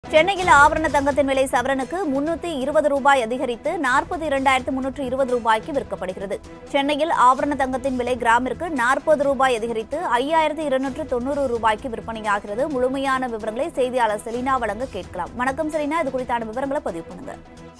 சென்னையில் ஆபரண தங்கத்தின் விலை சவரனுக்கு முன்னூத்தி இருபது ரூபாய் அதிகரித்து நாற்பத்தி இரண்டாயிரத்து முன்னூற்று இருபது ரூபாய்க்கு விற்கப்படுகிறது சென்னையில் ஆபரண தங்கத்தின் விலை கிராமிற்கு நாற்பது ரூபாய் அதிகரித்து ஐயாயிரத்து இருநூற்று தொண்ணூறு ரூபாய்க்கு விற்பனையாகிறது முழுமையான விவரங்களை செய்தியாளர் செலினா வழங்க கேட்கலாம் வணக்கம் செலினா இது குறித்தான விவரங்களை பதிவு பண்ணுங்க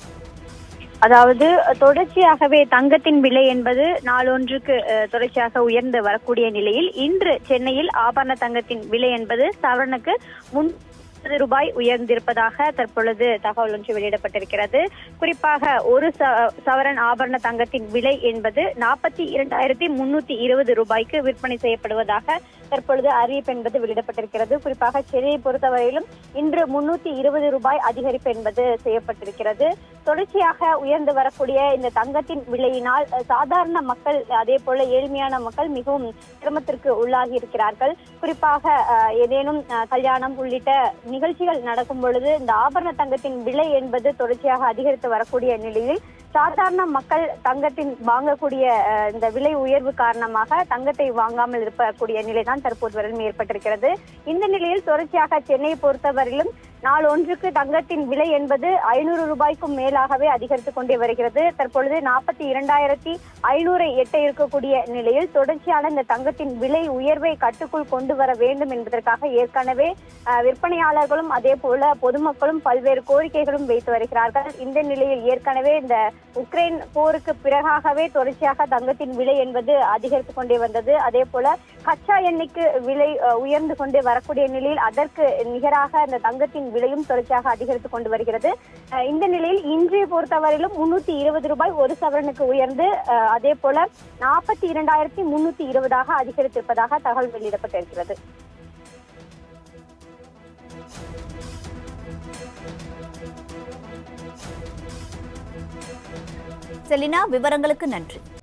அதாவது தொடர்ச்சியாகவே தங்கத்தின் விலை என்பது நாளொன்றுக்கு அஹ், தொடர்ச்சியாக உயர்ந்து வரக்கூடிய நிலையில் இன்று சென்னையில் ஆபரண தங்கத்தின் விலை என்பது சவரனுக்கு முன் ரூபாய் உயர்ந்திருப்பதாக தற்பொழுது தகவல் ஒன்று வெளியிடப்பட்டிருக்கிறது குறிப்பாக ஒரு ச- சவரன் ஆபரண தங்கத்தின் விலை என்பது நாற்பத்தி இரண்டாயிரத்தி முன்னூத்தி இருபது ரூபாய்க்கு விற்பனை செய்யப்படுவதாக தற்பொழுது அறிவிப்பு என்பது வெளியிடப்பட்டிருக்கிறது குறிப்பாக சென்னையை பொறுத்தவரையிலும் இன்று முன்னூத்தி இருபது ரூபாய் அதிகரிப்பு என்பது செய்யப்பட்டிருக்கிறது தொடர்ச்சியாக உயர்ந்து வரக்கூடிய இந்த தங்கத்தின் விலையினால் அஹ், சாதாரண மக்கள் அதே போல ஏழ்மையான மக்கள் மிகவும் சிரமத்திற்கு உள்ளாகி இருக்கிறார்கள் குறிப்பாக அஹ், ஏதேனும் அஹ், கல்யாணம் உள்ளிட்ட நிகழ்ச்சிகள் நடக்கும் பொழுது இந்த ஆபரண தங்கத்தின் விலை என்பது தொடர்ச்சியாக அதிகரித்து வரக்கூடிய நிலையில் சாதாரண மக்கள் தங்கத்தின் வாங்கக்கூடிய அஹ், இந்த விலை உயர்வு காரணமாக தங்கத்தை வாங்காமல் இருக்கக்கூடிய நிலைதான் தற்போது வரையிலும் ஏற்பட்டிருக்கிறது இந்த நிலையில் தொடர்ச்சியாக சென்னையை பொறுத்தவரையிலும் நாள் ஒன்றுக்கு தங்கத்தின் விலை என்பது ஐநூறு ரூபாய்க்கும் மேலாகவே அதிகரித்துக் கொண்டே வருகிறது தற்பொழுது நாற்பத்தி இரண்டாயிரத்தி ஐநூறை எட்ட இருக்கக்கூடிய நிலையில் தொடர்ச்சியான இந்த தங்கத்தின் விலை உயர்வை கட்டுக்குள் கொண்டு வர வேண்டும் என்பதற்காக ஏற்கனவே அஹ், விற்பனையாளர்களும் அதே போல பொதுமக்களும் பல்வேறு கோரிக்கைகளும் வைத்து வருகிறார்கள் இந்த நிலையில் ஏற்கனவே இந்த உக்ரைன் போருக்கு பிறகாகவே தொடர்ச்சியாக தங்கத்தின் விலை என்பது அதிகரித்துக் கொண்டே வந்தது அதே போல கச்சா எண்ணெய்க்கு விலை அஹ், உயர்ந்து கொண்டே வரக்கூடிய நிலையில் அதற்கு நிகராக இந்த தங்கத்தின் விலையும் தொடர்ச்சியாக அதிகரித்துக் கொண்டு வருகிறது அஹ், இந்த நிலையில் இன்றைய பொறுத்தவரையிலும் முன்னூத்தி இருபது ரூபாய் ஒரு சவரனுக்கு உயர்ந்து அஹ், அதே போல நாற்பத்தி இரண்டாயிரத்தி முன்னூத்தி இருபதாக அதிகரித்திருப்பதாக தகவல் வெளியிடப்பட்டிருக்கிறது செலினா விவரங்களுக்கு நன்றி